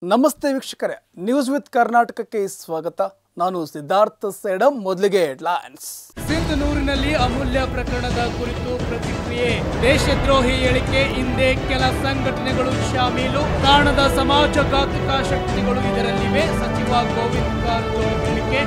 ನಮಸ್ತೆ ವೀಕ್ಷಕರೇ news with ಕರ್ನಾಟಕಕ್ಕೆ ಸ್ವಾಗತ ನಾನು ಸಿದ್ಧಾರ್ಥ ಸೇಡಂ ಮೊದಲಿಗೆ ಹೆಡ್ಲೈನ್ಸ್ ಸಿಂಧನೂರಿನಲ್ಲಿ ಅಮೂಲ್ಯ ಪ್ರಕರಣದ ಕುರಿತು ಪ್ರತಿಕ್ರಿಯೆ ದೇಶದ್ರೋಹಿ ಹೇಳಿಕೆ ಹಿಂದೆ ಕೆಲ ಸಂಘಟನೆಗಳು ಶಾಮೀಲು ಕಾರಣದ ಸಮಾಜಘಾತಕ ಶಕ್ತಿಗಳು ಇದರಲ್ಲಿವೆ ಸಚಿವ ಗೋವಿಂದ್ ಕಾರಜೋಳ ಹೇಳಿಕೆ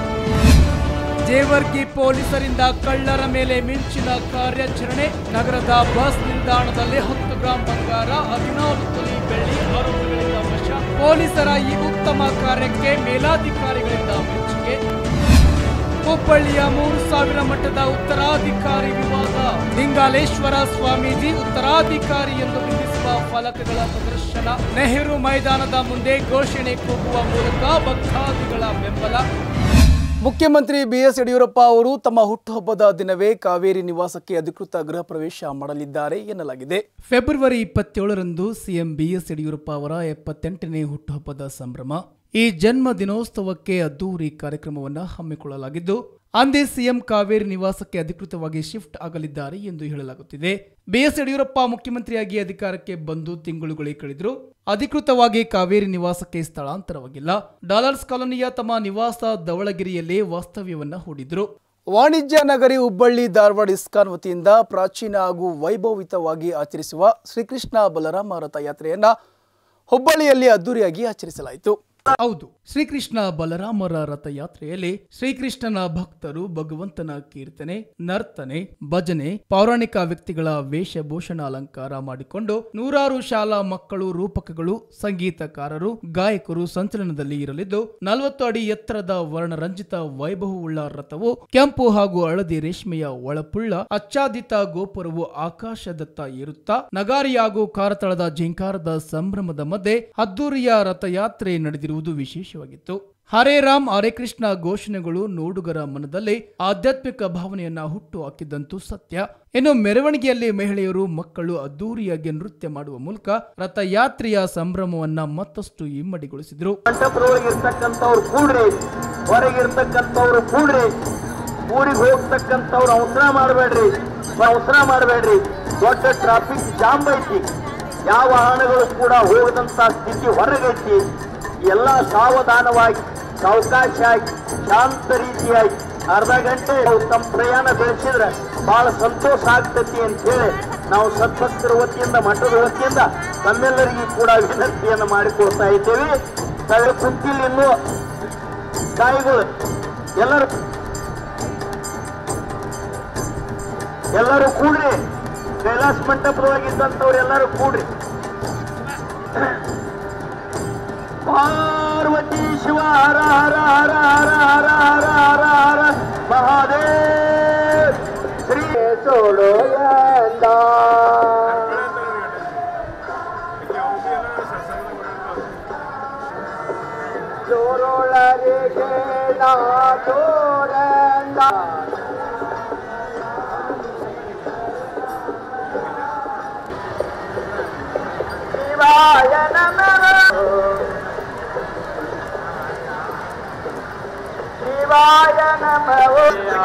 ಜೇವರ್ಗಿ ಪೊಲೀಸರಿಂದ ಕಳ್ಳರ ಮೇಲೆ ಮಿಂಚಿನ ಕಾರ್ಯಾಚರಣೆ ನಗರದ ಬಸ್ ನಿಲ್ದಾಣದಲ್ಲಿ ಹತ್ತು ಗ್ರಾಂ ಬಂಗಾರ ಹದಿನಾರು ತೊಲಿ ಬೆಳ್ಳಿ ಆರೋಪಿಗಳಿಂದ ವಶ ಪೊಲೀಸರ ಈ ಉತ್ತಮ ಕಾರ್ಯಕ್ಕೆ ಮೇಲಾಧಿಕಾರಿಗಳಿಂದ ಮೆಚ್ಚುಗೆ ಹುಬ್ಬಳ್ಳಿಯ ಮೂರು ಸಾವಿರ ಮಟ್ಟದ ಉತ್ತರಾಧಿಕಾರಿ ವಿವಾದ ಲಿಂಗಾಲೇಶ್ವರ ಸ್ವಾಮೀಜಿ ಉತ್ತರಾಧಿಕಾರಿ ಎಂದು ಬಿಂಬಿಸುವ ಫಲಕಗಳ ಪ್ರದರ್ಶನ ನೆಹರು ಮೈದಾನದ ಮುಂದೆ ಘೋಷಣೆ ಕೂಗುವ ಮೂಲಕ ಭಕ್ತಾದಿಗಳ ಬೆಂಬಲ ಮುಖ್ಯಮಂತ್ರಿ ಬಿ ಎಸ್ ಯಡಿಯೂರಪ್ಪ ಅವರು ತಮ್ಮ ಹುಟ್ಟುಹಬ್ಬದ ದಿನವೇ ಕಾವೇರಿ ನಿವಾಸಕ್ಕೆ ಅಧಿಕೃತ ಗೃಹ ಪ್ರವೇಶ ಮಾಡಲಿದ್ದಾರೆ ಎನ್ನಲಾಗಿದೆ ಫೆಬ್ರವರಿ ಇಪ್ಪತ್ತೇಳರಂದು ಸಿಎಂ ಬಿಎಸ್ ಯಡಿಯೂರಪ್ಪ ಅವರ ಎಪ್ಪತ್ತೆಂಟನೇ ಹುಟ್ಟುಹಬ್ಬದ ಸಂಭ್ರಮ ಈ ಜನ್ಮ ದಿನೋತ್ಸವಕ್ಕೆ ಅದ್ದೂರಿ ಕಾರ್ಯಕ್ರಮವನ್ನು ಹಮ್ಮಿಕೊಳ್ಳಲಾಗಿದ್ದು ಅಂದೇ ಸಿಎಂ ಕಾವೇರಿ ನಿವಾಸಕ್ಕೆ ಅಧಿಕೃತವಾಗಿ ಶಿಫ್ಟ್ ಆಗಲಿದ್ದಾರೆ ಎಂದು ಹೇಳಲಾಗುತ್ತಿದೆ ಬಿಎಸ್ ಯಡಿಯೂರಪ್ಪ ಮುಖ್ಯಮಂತ್ರಿಯಾಗಿ ಅಧಿಕಾರಕ್ಕೆ ಬಂದು ತಿಂಗಳುಗಳೇ ಕಳೆದ್ರು ಅಧಿಕೃತವಾಗಿ ಕಾವೇರಿ ನಿವಾಸಕ್ಕೆ ಸ್ಥಳಾಂತರವಾಗಿಲ್ಲ ಡಾಲರ್ಸ್ ಕಾಲೋನಿಯ ತಮ್ಮ ನಿವಾಸ ಧವಳಗಿರಿಯಲ್ಲೇ ವಾಸ್ತವ್ಯವನ್ನ ಹೂಡಿದ್ರು ವಾಣಿಜ್ಯ ನಗರಿ ಹುಬ್ಬಳ್ಳಿ ಧಾರವಾಡ ಇಸ್ಕಾನ್ ವತಿಯಿಂದ ಪ್ರಾಚೀನ ಹಾಗೂ ವೈಭವಿತವಾಗಿ ಆಚರಿಸುವ ಶ್ರೀಕೃಷ್ಣ ಬಲರಾಮ ರಥಯಾತ್ರೆಯನ್ನ ಹುಬ್ಬಳ್ಳಿಯಲ್ಲಿ ಅದ್ದೂರಿಯಾಗಿ ಆಚರಿಸಲಾಯಿತು ಹೌದು ಶ್ರೀಕೃಷ್ಣ ಬಲರಾಮರ ರಥಯಾತ್ರೆಯಲ್ಲಿ ಶ್ರೀಕೃಷ್ಣನ ಭಕ್ತರು ಭಗವಂತನ ಕೀರ್ತನೆ ನರ್ತನೆ ಭಜನೆ ಪೌರಾಣಿಕ ವ್ಯಕ್ತಿಗಳ ವೇಷಭೂಷಣ ಅಲಂಕಾರ ಮಾಡಿಕೊಂಡು ನೂರಾರು ಶಾಲಾ ಮಕ್ಕಳು ರೂಪಕಗಳು ಸಂಗೀತಕಾರರು ಗಾಯಕರು ಸಂಚಲನದಲ್ಲಿ ಇರಲಿದ್ದು ನಲವತ್ತು ಅಡಿ ಎತ್ತರದ ವರ್ಣರಂಜಿತ ವೈಭವವುಳ್ಳ ರಥವು ಕೆಂಪು ಹಾಗೂ ಹಳದಿ ರೇಷ್ಮೆಯ ಒಳಪುಳ್ಳ ಆಚ್ಛಾದಿತ ಗೋಪುರವು ಆಕಾಶದತ್ತ ಏರುತ್ತಾ ನಗಾರಿ ಹಾಗೂ ಕಾರತಳದ ಜಿಂಕಾರದ ಸಂಭ್ರಮದ ಮಧ್ಯೆ ಅದ್ದೂರಿಯ ರಥಯಾತ್ರೆ ನಡೆದಿರುವುದು ವಿಶೇಷವಾಗಿತ್ತು ಹರೇ ರಾಮ್ ಹರೇ ಕೃಷ್ಣ ಘೋಷಣೆಗಳು ನೋಡುಗರ ಮನದಲ್ಲಿ ಆಧ್ಯಾತ್ಮಿಕ ಭಾವನೆಯನ್ನ ಹುಟ್ಟು ಹಾಕಿದ್ದಂತೂ ಸತ್ಯ ಇನ್ನು ಮೆರವಣಿಗೆಯಲ್ಲಿ ಮಹಿಳೆಯರು ಮಕ್ಕಳು ಅದ್ದೂರಿಯಾಗಿ ನೃತ್ಯ ಮಾಡುವ ಮೂಲಕ ರಥಯಾತ್ರೆಯ ಸಂಭ್ರಮವನ್ನ ಮತ್ತಷ್ಟು ಇಮ್ಮಡಿಗೊಳಿಸಿದ್ರು ಮಂಟಪದೊಳಗೆ ಇರ್ತಕ್ಕಂಥವ್ರು ಕೂಡ್ರಿ ಹೊರಗೆ ಇರ್ತಕ್ಕಂಥವ್ರು ಕೂಡ್ರಿ ಊರಿಗೆ ಹೋಗ್ತಕ್ಕಂಥವ್ರು ಅವಸರ ಮಾಡಬೇಡ್ರಿ ಅವಸರ ಮಾಡಬೇಡ್ರಿ ದೊಡ್ಡ ಟ್ರಾಫಿಕ್ ಜಾಮ್ ಐತಿ ಯಾವ ವಾಹನಗಳು ಕೂಡ ಹೋಗದಂತ ಸ್ಥಿತಿ ಹೊರಗೈತಿ ಎಲ್ಲ ಸಾವಧಾನವಾಗಿ ಸಾವಕಾಶಾಗಿ ಶಾಂತ ರೀತಿಯಾಗಿ ಅರ್ಧ ಗಂಟೆ ತಮ್ಮ ಪ್ರಯಾಣ ಬೆಳೆಸಿದ್ರೆ ಬಹಳ ಸಂತೋಷ ಆಗ್ತತಿ ಅಂತ ಹೇಳಿ ನಾವು ಸದ್ಭಕ್ತರ ವತಿಯಿಂದ ಮಠದ ವತಿಯಿಂದ ತಮ್ಮೆಲ್ಲರಿಗೂ ಕೂಡ ವಿನಂತಿಯನ್ನು ಮಾಡಿಕೊಳ್ತಾ ಇದ್ದೇವೆ ತಾವು ಕುಂತಿಲ್ಲ ಇನ್ನು ತಾಯಿಗಳು ಎಲ್ಲರೂ ಎಲ್ಲರೂ ಕೂಡ್ರಿ ಕೈಲಾಸ ಮಂಟಪದೊಳಗಿದ್ದಂಥವ್ರು ಎಲ್ಲರೂ ಕೂಡ್ರಿ ಪಾರ್ವತಿ ಶಿವ ಹರ ಹರ ಹರ ಹರ ಹರ ಹರ ಹರ ಹರ ಮಹಾದೇವ್ ಶ್ರೀ ಸೋಡೋ ಚೋರೊಳರಿಗೆ ಚೋರಂದ ಶಿವಾಯ ನಮಃ ಶಿವಾಯ ನಮಃ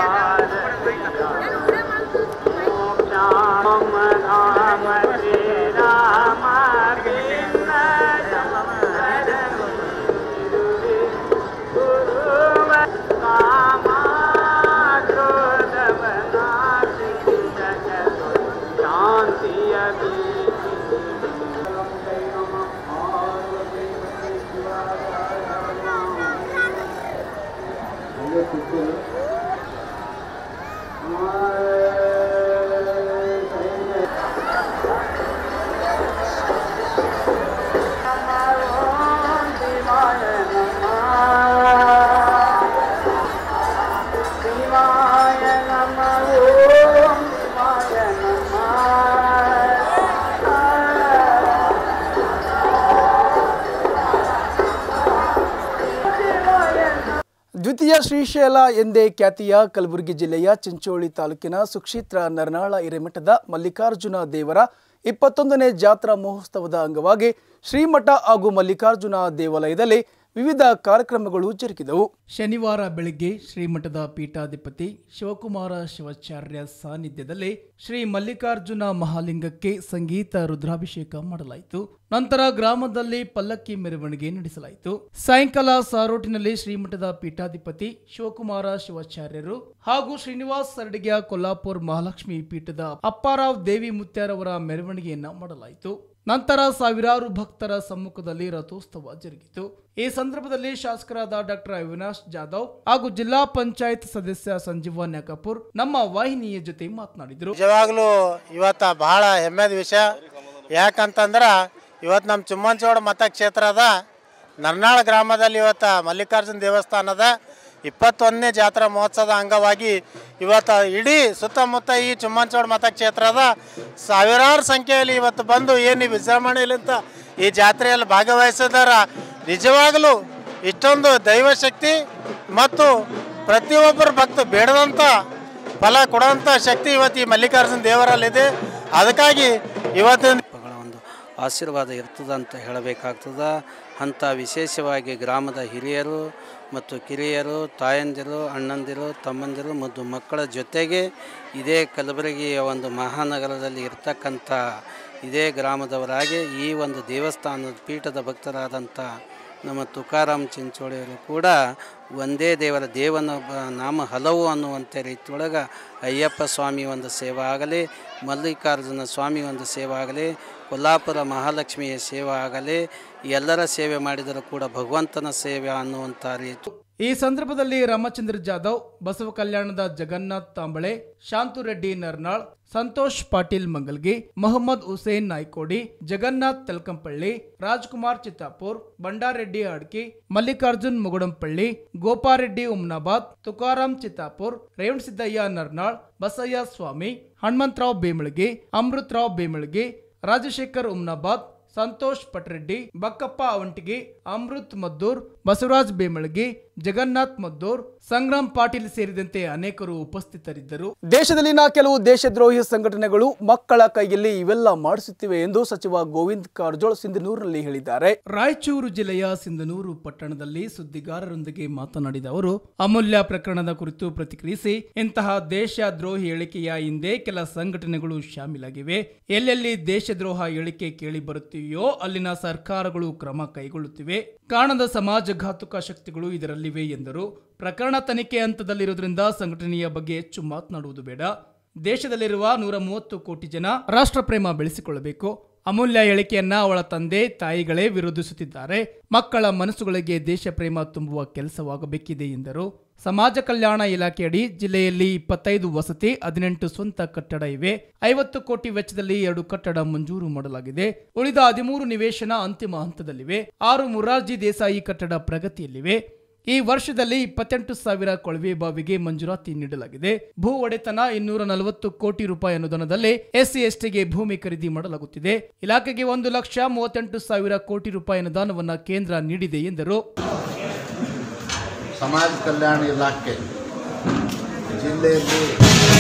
ರಾಮ ರಾಮ ಶ್ರೀ ರಾಮ ಕೃಷ್ಣ ಶಾಂತಿಯ ಶಿವಾಯ ನಮಃ ಓಂ ಶಿವಾಯ ನಮಃ ದ್ವಿತೀಯ ಶ್ರೀಶೈಲ ಎಂದೇ ಖ್ಯಾತಿಯ ಕಲಬುರಗಿ ಜಿಲ್ಲೆಯ ಚಿಂಚೋಳಿ ತಾಲೂಕಿನ ಸುಕ್ಷೇತ್ರ ನರನಾಳ ಹಿರೇಮಠದ ಮಲ್ಲಿಕಾರ್ಜುನ ದೇವರ ಇಪ್ಪತ್ತೊಂದನೇ ಜಾತ್ರಾ ಮಹೋತ್ಸವದ ಅಂಗವಾಗಿ ಶ್ರೀಮಠ ಹಾಗೂ ಮಲ್ಲಿಕಾರ್ಜುನ ದೇವಾಲಯದಲ್ಲಿ ವಿವಿಧ ಕಾರ್ಯಕ್ರಮಗಳು ಜರುಗಿದವು ಶನಿವಾರ ಬೆಳಿಗ್ಗೆ ಶ್ರೀಮಠದ ಪೀಠಾಧಿಪತಿ ಶಿವಕುಮಾರ ಶಿವಾಚಾರ್ಯ ಸಾನ್ನಿಧ್ಯದಲ್ಲಿ ಶ್ರೀ ಮಲ್ಲಿಕಾರ್ಜುನ ಮಹಾಲಿಂಗಕ್ಕೆ ಸಂಗೀತ ರುದ್ರಾಭಿಷೇಕ ಮಾಡಲಾಯಿತು ನಂತರ ಗ್ರಾಮದಲ್ಲಿ ಪಲ್ಲಕ್ಕಿ ಮೆರವಣಿಗೆ ನಡೆಸಲಾಯಿತು ಸಾಯಂಕಾಲ ಸಾರೋಟಿನಲ್ಲಿ ಶ್ರೀಮಠದ ಪೀಠಾಧಿಪತಿ ಶಿವಕುಮಾರ ಶಿವಾಚಾರ್ಯರು ಹಾಗೂ ಶ್ರೀನಿವಾಸ್ ಸರ್ಡಿಗೆಯ ಕೊಲ್ಲಾಪುರ್ ಮಹಾಲಕ್ಷ್ಮಿ ಪೀಠದ ಅಪ್ಪಾರಾವ್ ದೇವಿ ಮುತ್ಯಾರವರ ಮೆರವಣಿಗೆಯನ್ನ ಮಾಡಲಾಯಿತು ನಂತರ ಸಾವಿರಾರು ಭಕ್ತರ ಸಮ್ಮುಖದಲ್ಲಿ ರಥೋತ್ಸವ ಜರುಗಿತು ಈ ಸಂದರ್ಭದಲ್ಲಿ ಶಾಸಕರಾದ ಡಾಕ್ಟರ್ ಅವಿನಾಶ್ ಜಾಧವ್ ಹಾಗೂ ಜಿಲ್ಲಾ ಪಂಚಾಯತ್ ಸದಸ್ಯ ಸಂಜೀವ ನ್ಯಾಕಪುರ್ ನಮ್ಮ ವಾಹಿನಿಯ ಜೊತೆ ಮಾತನಾಡಿದರು ನಿಜವಾಗ್ಲೂ ಇವತ್ತು ಬಹಳ ಹೆಮ್ಮೆದ ವಿಷಯ ಯಾಕಂತಂದ್ರೆ ಇವತ್ತು ನಮ್ಮ ಚುಮ್ಮಂಚೋಡ ಮತಕ್ಷೇತ್ರ ಅದ ನರ್ನಾಳ ಗ್ರಾಮದಲ್ಲಿ ಇವತ್ತು ಮಲ್ಲಿಕಾರ್ಜುನ ದೇವಸ್ಥಾನದ ಇಪ್ಪತ್ತೊಂದನೇ ಜಾತ್ರಾ ಮಹೋತ್ಸವದ ಅಂಗವಾಗಿ ಇವತ್ತು ಇಡೀ ಸುತ್ತಮುತ್ತ ಈ ಚುಮ್ಮಂಚೋಡ ಮತಕ್ಷೇತ್ರದ ಸಾವಿರಾರು ಸಂಖ್ಯೆಯಲ್ಲಿ ಇವತ್ತು ಬಂದು ಏನು ಈ ವಿಜೃಂಭಣೆಯಲ್ಲಿಂತ ಈ ಜಾತ್ರೆಯಲ್ಲಿ ಭಾಗವಹಿಸಿದಾರ ನಿಜವಾಗಲೂ ಇಷ್ಟೊಂದು ದೈವಶಕ್ತಿ ಮತ್ತು ಪ್ರತಿಯೊಬ್ಬರು ಭಕ್ತ ಬೇಡದಂಥ ಫಲ ಕೊಡುವಂಥ ಶಕ್ತಿ ಇವತ್ತು ಈ ಮಲ್ಲಿಕಾರ್ಜುನ ದೇವರಲ್ಲಿದೆ ಅದಕ್ಕಾಗಿ ಇವತ್ತಿನ ಗಳ ಒಂದು ಆಶೀರ್ವಾದ ಇರ್ತದೆ ಅಂತ ಹೇಳಬೇಕಾಗ್ತದ ಅಂಥ ವಿಶೇಷವಾಗಿ ಗ್ರಾಮದ ಹಿರಿಯರು ಮತ್ತು ಕಿರಿಯರು ತಾಯಂದಿರು ಅಣ್ಣಂದಿರು ತಮ್ಮಂದಿರು ಮತ್ತು ಮಕ್ಕಳ ಜೊತೆಗೆ ಇದೇ ಕಲಬುರಗಿಯ ಒಂದು ಮಹಾನಗರದಲ್ಲಿ ಇರ್ತಕ್ಕಂಥ ಇದೇ ಗ್ರಾಮದವರಾಗಿ ಈ ಒಂದು ದೇವಸ್ಥಾನದ ಪೀಠದ ಭಕ್ತರಾದಂಥ ನಮ್ಮ ತುಕಾರಾಮ್ ಚಿಂಚೋಳಿಯವರು ಕೂಡ ಒಂದೇ ದೇವರ ದೇವನ ಬ- ನಾಮ ಹಲವು ಅನ್ನುವಂಥ ರೀತಿಯೊಳಗೆ ಅಯ್ಯಪ್ಪ ಸ್ವಾಮಿ ಒಂದು ಸೇವೆ ಆಗಲಿ ಮಲ್ಲಿಕಾರ್ಜುನ ಸ್ವಾಮಿ ಒಂದು ಸೇವೆ ಆಗಲಿ ಕೊಲ್ಲಾಪುರ ಮಹಾಲಕ್ಷ್ಮಿಯ ಸೇವೆ ಆಗಲಿ ಎಲ್ಲರ ಸೇವೆ ಮಾಡಿದರೂ ಕೂಡ ಭಗವಂತನ ಸೇವೆ ಅನ್ನುವಂಥ ರೀತಿ ಈ ಸಂದರ್ಭದಲ್ಲಿ ರಾಮಚಂದ್ರ ಜಾಧವ್ ಬಸವ ಕಲ್ಯಾಣದ ಜಗನ್ನಾಥ್ ತಾಂಬಳೆ ಶಾಂತುರೆಡ್ಡಿ ನರ್ನಾಳ್ ಸಂತೋಷ್ ಪಾಟೀಲ್ ಮಂಗಲ್ಗಿ ಮೊಹಮ್ಮದ್ ಹುಸೇನ್ ನಾಯ್ಕೋಡಿ ಜಗನ್ನಾಥ್ ತೆಲ್ಕಂಪಳ್ಳಿ ರಾಜ್ಕುಮಾರ್ ಚಿತ್ತಾಪುರ್ ಬಂಡಾರೆಡ್ಡಿ ಅಡ್ಕಿ ಮಲ್ಲಿಕಾರ್ಜುನ್ ಮುಗುಡಂಪಳ್ಳಿ ಗೋಪಾರೆಡ್ಡಿ ಉಮ್ನಾಬಾದ್ ತುಕಾರಾಮ್ ಚಿತ್ತಾಪುರ್ ರೇವಣಸಿದ್ದಯ್ಯ ನರ್ನಾಳ್ ಬಸಯ್ಯ ಸ್ವಾಮಿ ಹನುಮಂತರಾವ್ ಬೇಮಳಗಿ ಅಮೃತರಾವ್ ಬೇಮಳಗಿ ರಾಜಶೇಖರ್ ಉಮ್ನಾಬಾದ್ ಸಂತೋಷ್ ಪಟ್ರೆಡ್ಡಿ ಬಕ್ಕಪ್ಪ ಅವಂಟಿಗಿ ಅಮೃತ್ ಮದ್ದೂರ್ ಬಸವರಾಜ್ ಬೇಮಳಗಿ ಜಗನ್ನಾಥ್ ಮದ್ದೂರ್ ಸಂಗ್ರಾಮ್ ಪಾಟೀಲ್ ಸೇರಿದಂತೆ ಅನೇಕರು ಉಪಸ್ಥಿತರಿದ್ದರು ದೇಶದಲ್ಲಿನ ಕೆಲವು ದೇಶದ್ರೋಹಿ ಸಂಘಟನೆಗಳು ಮಕ್ಕಳ ಕೈಯಲ್ಲಿ ಇವೆಲ್ಲ ಮಾಡಿಸುತ್ತಿವೆ ಎಂದು ಸಚಿವ ಗೋವಿಂದ್ ಕಾರಜೋಳ್ ಸಿಂಧನೂರಿನಲ್ಲಿ ಹೇಳಿದ್ದಾರೆ ರಾಯಚೂರು ಜಿಲ್ಲೆಯ ಸಿಂಧನೂರು ಪಟ್ಟಣದಲ್ಲಿ ಸುದ್ದಿಗಾರರೊಂದಿಗೆ ಮಾತನಾಡಿದ ಅವರು ಅಮೂಲ್ಯ ಪ್ರಕರಣದ ಕುರಿತು ಪ್ರತಿಕ್ರಿಯಿಸಿ ಇಂತಹ ದೇಶದ್ರೋಹಿ ಹೇಳಿಕೆಯ ಹಿಂದೆ ಕೆಲ ಸಂಘಟನೆಗಳು ಶಾಮೀಲಾಗಿವೆ ಎಲ್ಲೆಲ್ಲಿ ದೇಶದ್ರೋಹ ಹೇಳಿಕೆ ಕೇಳಿ ಬರುತ್ತಿವೆಯೋ ಅಲ್ಲಿನ ಸರ್ಕಾರಗಳು ಕ್ರಮ ಕೈಗೊಳ್ಳುತ್ತಿವೆ ಕಾಣದ ಸಮಾಜಘಾತುಕ ಶಕ್ತಿಗಳು ಇದರಲ್ಲಿವೆ ಎಂದರು ಪ್ರಕರಣ ತನಿಖೆ ಹಂತದಲ್ಲಿರುವುದರಿಂದ ಸಂಘಟನೆಯ ಬಗ್ಗೆ ಹೆಚ್ಚು ಮಾತನಾಡುವುದು ಬೇಡ ದೇಶದಲ್ಲಿರುವ ನೂರ ಮೂವತ್ತು ಕೋಟಿ ಜನ ರಾಷ್ಟ್ರಪ್ರೇಮ ಬೆಳೆಸಿಕೊಳ್ಳಬೇಕು ಅಮೂಲ್ಯ ಹೇಳಿಕೆಯನ್ನ ಅವಳ ತಂದೆ ತಾಯಿಗಳೇ ವಿರೋಧಿಸುತ್ತಿದ್ದಾರೆ ಮಕ್ಕಳ ಮನಸ್ಸುಗಳಿಗೆ ದೇಶ ಪ್ರೇಮ ತುಂಬುವ ಕೆಲಸವಾಗಬೇಕಿದೆ ಎಂದರು ಸಮಾಜ ಕಲ್ಯಾಣ ಇಲಾಖೆಯಡಿ ಜಿಲ್ಲೆಯಲ್ಲಿ ಇಪ್ಪತ್ತೈದು ವಸತಿ ಹದಿನೆಂಟು ಸ್ವಂತ ಕಟ್ಟಡ ಇವೆ ಐವತ್ತು ಕೋಟಿ ವೆಚ್ಚದಲ್ಲಿ ಎರಡು ಕಟ್ಟಡ ಮಂಜೂರು ಮಾಡಲಾಗಿದೆ ಉಳಿದ ಹದಿಮೂರು ನಿವೇಶನ ಅಂತಿಮ ಹಂತದಲ್ಲಿವೆ ಆರು ಮುರಾರ್ಜಿ ದೇಸಾಯಿ ಕಟ್ಟಡ ಪ್ರಗತಿಯಲ್ಲಿವೆ ಈ ವರ್ಷದಲ್ಲಿ ಇಪ್ಪತ್ತೆಂಟು ಸಾವಿರ ಕೊಳವೆ ಬಾವಿಗೆ ಮಂಜೂರಾತಿ ನೀಡಲಾಗಿದೆ ಭೂ ಒಡೆತನ ಇನ್ನೂರ ನಲವತ್ತು ಕೋಟಿ ರೂಪಾಯಿ ಅನುದಾನದಲ್ಲಿ ಎಸ್ಸಿ ಎಸ್ಟಿಗೆ ಭೂಮಿ ಖರೀದಿ ಮಾಡಲಾಗುತ್ತಿದೆ ಇಲಾಖೆಗೆ ಒಂದು ಲಕ್ಷ ಮೂವತ್ತೆಂಟು ಸಾವಿರ ಕೋಟಿ ರೂಪಾಯಿ ಅನುದಾನವನ್ನ ಕೇಂದ್ರ ನೀಡಿದೆ ಎಂದರು ಸಮಾಜ ಕಲ್ಯಾಣ ಇಲಾಖೆ ಜಿಲ್ಲೆಯಲ್ಲಿ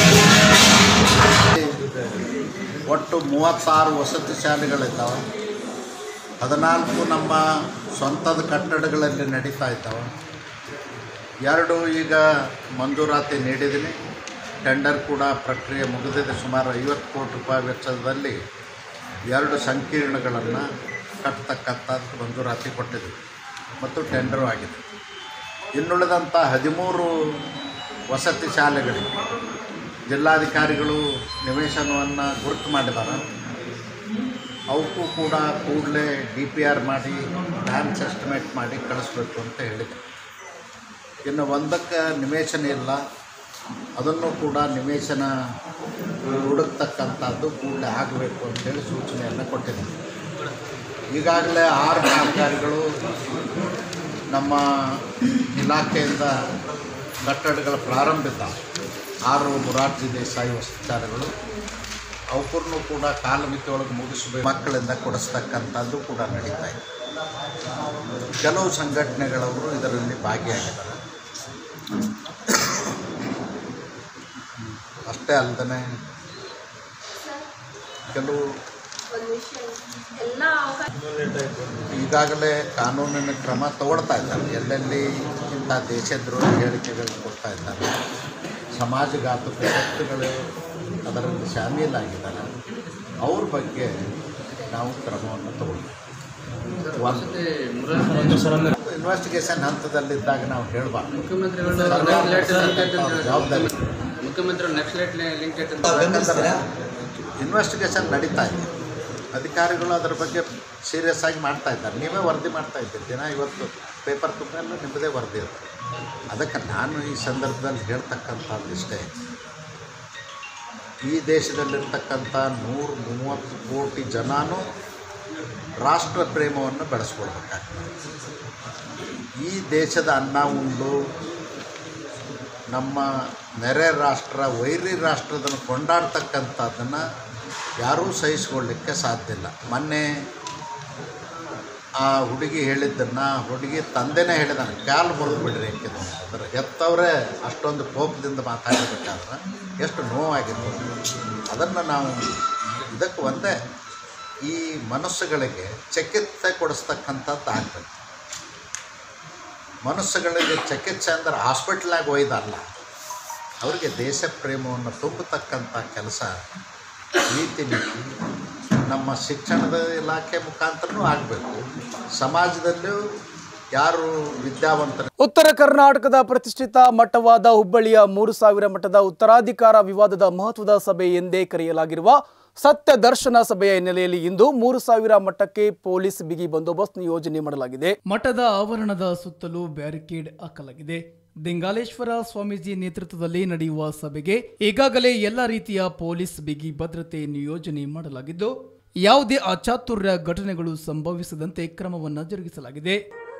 ಒಟ್ಟು ಮೂವತ್ತಾರು ವಸತಿ ಶಾಲೆಗಳಿದ್ದಾವೆ ಹದಿನಾಲ್ಕು ನಮ್ಮ ಸ್ವಂತದ ಕಟ್ಟಡಗಳಲ್ಲಿ ನಡೀತಾ ಇದ್ದಾವೆ ಎರಡು ಈಗ ಮಂಜೂರಾತಿ ನೀಡಿದ್ದೀನಿ ಟೆಂಡರ್ ಕೂಡ ಪ್ರಕ್ರಿಯೆ ಮುಗಿದಿದೆ ಸುಮಾರು ಐವತ್ತು ಕೋಟಿ ರೂಪಾಯಿ ವೆಚ್ಚದಲ್ಲಿ ಎರಡು ಸಂಕೀರ್ಣಗಳನ್ನು ಕಟ್ಟತಕ್ಕಂಥದ್ದು ಮಂಜೂರಾತಿ ಕೊಟ್ಟಿದ್ದೀವಿ ಮತ್ತು ಟೆಂಡರು ಆಗಿದೆ ಇನ್ನುಳಿದಂಥ ಹದಿಮೂರು ವಸತಿ ಶಾಲೆಗಳಿಗೆ ಜಿಲ್ಲಾಧಿಕಾರಿಗಳು ನಿವೇಶನವನ್ನು ಗುರುತು ಮಾಡಿದ್ದಾರೆ ಅವಕ್ಕೂ ಕೂಡ ಕೂಡಲೇ ಡಿ ಪಿ ಆರ್ ಮಾಡಿ ಡ್ಯಾನ್ಸ್ ಎಸ್ಟಿಮೇಟ್ ಮಾಡಿ ಕಳಿಸ್ಬೇಕು ಅಂತ ಹೇಳಿದೆ ಇನ್ನು ಒಂದಕ್ಕೆ ನಿವೇಶನ ಇಲ್ಲ ಅದನ್ನು ಕೂಡ ನಿವೇಶನ ಹುಡುಕ್ತಕ್ಕಂಥದ್ದು ಕೂಡಲೇ ಆಗಬೇಕು ಅಂತೇಳಿ ಸೂಚನೆಯನ್ನು ಕೊಟ್ಟಿದ್ದಾರೆ ಈಗಾಗಲೇ ಆರು ಕಾಮಗಾರಿಗಳು ನಮ್ಮ ಇಲಾಖೆಯಿಂದ ಕಟ್ಟಡಗಳ ಪ್ರಾರಂಭಿತ ಆರು ಮುರಾರ್ಜಿ ದೇಸಾಯಿ ವಸತಿಚಾರಗಳು ಅವಕ್ಕೂ ಕೂಡ ಕಾಲಮಿತಿಯೊಳಗೆ ಮುಗಿಸಬೇಕು ಮಕ್ಕಳಿಂದ ಕೊಡಿಸ್ತಕ್ಕಂಥದ್ದು ಕೂಡ ನಡೀತಾ ಇದೆ ಕೆಲವು ಸಂಘಟನೆಗಳವರು ಇದರಲ್ಲಿ ಭಾಗಿಯಾಗಿದ್ದಾರೆ ಅಷ್ಟೇ ಅಲ್ಲದೆ ಕೆಲವು ಎಲ್ಲ ಅವಕಾಶ ಈಗಾಗಲೇ ಕಾನೂನಿನ ಕ್ರಮ ತಗೊಳ್ತಾ ಇದ್ದಾರೆ ಎಲ್ಲೆಲ್ಲಿ ಇಂಥ ದೇಶದ್ರೋಹ ಹೇಳಿಕೆಗಳು ಕೊಡ್ತಾ ಇದ್ದಾರೆ ಸಮಾಜಘಾತಕ ಶಕ್ತಿಗಳು ಅದರಲ್ಲಿ ಶಾಮೀಲಾಗಿದ್ದಾರೆ ಅವ್ರ ಬಗ್ಗೆ ನಾವು ಕ್ರಮವನ್ನು ತಗೊಳ್ತೀವಿ ಇನ್ವೆಸ್ಟಿಗೇಷನ್ ಹಂತದಲ್ಲಿದ್ದಾಗ ನಾವು ಹೇಳಬಾರ್ದು ಜವಾಬ್ದಾರಿ ಮುಖ್ಯಮಂತ್ರಿ ನಕ್ಸಲೈಟ್ ಲಿಂಕ್ ಯಾಕಂದ್ರೆ ಇನ್ವೆಸ್ಟಿಗೇಷನ್ ನಡೀತಾ ಇದೆ ಅಧಿಕಾರಿಗಳು ಅದರ ಬಗ್ಗೆ ಸೀರಿಯಸ್ ಆಗಿ ಮಾಡ್ತಾ ಇದ್ದಾರೆ ನೀವೇ ವರದಿ ಮಾಡ್ತಾ ಇದ್ದೀರಿ ದಿನ ಇವತ್ತು ಪೇಪರ್ ತುಂಬ ನಿಮ್ಮದೇ ವರದಿ ಇರುತ್ತೆ ಅದಕ್ಕೆ ನಾನು ಈ ಸಂದರ್ಭದಲ್ಲಿ ಹೇಳ್ತಕ್ಕಂಥದ್ದು ಇಷ್ಟೇ ಈ ದೇಶದಲ್ಲಿರ್ತಕ್ಕಂಥ ನೂರ ಮೂವತ್ತು ಕೋಟಿ ಜನನೂ ರಾಷ್ಟ್ರ ಪ್ರೇಮವನ್ನು ಬೆಳೆಸ್ಕೊಳ್ಬೇಕಾಗ್ತದೆ ಈ ದೇಶದ ಅನ್ನ ಉಂಡು ನಮ್ಮ ನೆರೆ ರಾಷ್ಟ್ರ ವೈರಿ ರಾಷ್ಟ್ರದನ್ನು ಕೊಂಡಾಡ್ತಕ್ಕಂಥದ್ದನ್ನು ಯಾರೂ ಸಹಿಸ್ಕೊಳ್ಳಿಕ್ಕೆ ಸಾಧ್ಯ ಇಲ್ಲ ಮೊನ್ನೆ ಆ ಹುಡುಗಿ ಹೇಳಿದ್ದನ್ನು ಹುಡುಗಿ ತಂದೆನೇ ಹೇಳಿದಾನೆ ಕಾಲು ಮುರಿದು ಬಿಡ್ರಿ ಯಾಕಿದ್ರು ಅಂದ್ರೆ ಹೆತ್ತವರೇ ಅಷ್ಟೊಂದು ಕೋಪದಿಂದ ಮಾತಾಡಬೇಕಾದ್ರೆ ಎಷ್ಟು ನೋವಾಗಿರ್ಬೋದು ಅದನ್ನು ನಾವು ಇದಕ್ಕೆ ಒಂದೇ ಈ ಮನಸ್ಸುಗಳಿಗೆ ಚಿಕಿತ್ಸೆ ಕೊಡಿಸ್ತಕ್ಕಂಥದ್ದು ಆಗಬೇಕು ಮನಸ್ಸುಗಳಿಗೆ ಚಿಕಿತ್ಸೆ ಅಂದ್ರೆ ಹಾಸ್ಪಿಟ್ಲಾಗ ಒಯ್ದಲ್ಲ ಅವರಿಗೆ ದೇಶ ಪ್ರೇಮವನ್ನು ತುಂಬತಕ್ಕಂಥ ಕೆಲಸ ನೀತಿ ನೀತಿ ನಮ್ಮ ಶಿಕ್ಷಣದ ಇಲಾಖೆ ಮುಖಾಂತರನೂ ಆಗಬೇಕು ಸಮಾಜದಲ್ಲೂ ಯಾರು ವಿದ್ಯಾವಂತರು ಉತ್ತರ ಕರ್ನಾಟಕದ ಪ್ರತಿಷ್ಠಿತ ಮಠವಾದ ಹುಬ್ಬಳ್ಳಿಯ ಮೂರು ಸಾವಿರ ಮಠದ ಉತ್ತರಾಧಿಕಾರ ವಿವಾದದ ಮಹತ್ವದ ಸಭೆ ಎಂದೇ ಕರೆಯಲಾಗಿರುವ ಸತ್ಯ ದರ್ಶನ ಸಭೆಯ ಹಿನ್ನೆಲೆಯಲ್ಲಿ ಇಂದು ಮೂರು ಸಾವಿರ ಮಠಕ್ಕೆ ಪೊಲೀಸ್ ಬಿಗಿ ಬಂದೋಬಸ್ತ್ ನಿಯೋಜನೆ ಮಾಡಲಾಗಿದೆ ಮಠದ ಆವರಣದ ಸುತ್ತಲೂ ಬ್ಯಾರಿಕೇಡ್ ಹಾಕಲಾಗಿದೆ ದಿಂಗಾಲೇಶ್ವರ ಸ್ವಾಮೀಜಿ ನೇತೃತ್ವದಲ್ಲಿ ನಡೆಯುವ ಸಭೆಗೆ ಈಗಾಗಲೇ ಎಲ್ಲ ರೀತಿಯ ಪೊಲೀಸ್ ಬಿಗಿ ಭದ್ರತೆ ನಿಯೋಜನೆ ಮಾಡಲಾಗಿದ್ದು ಯಾವುದೇ ಅಚಾತುರ್ಯ ಘಟನೆಗಳು ಸಂಭವಿಸದಂತೆ ಕ್ರಮವನ್ನು ಜರುಗಿಸಲಾಗಿದೆ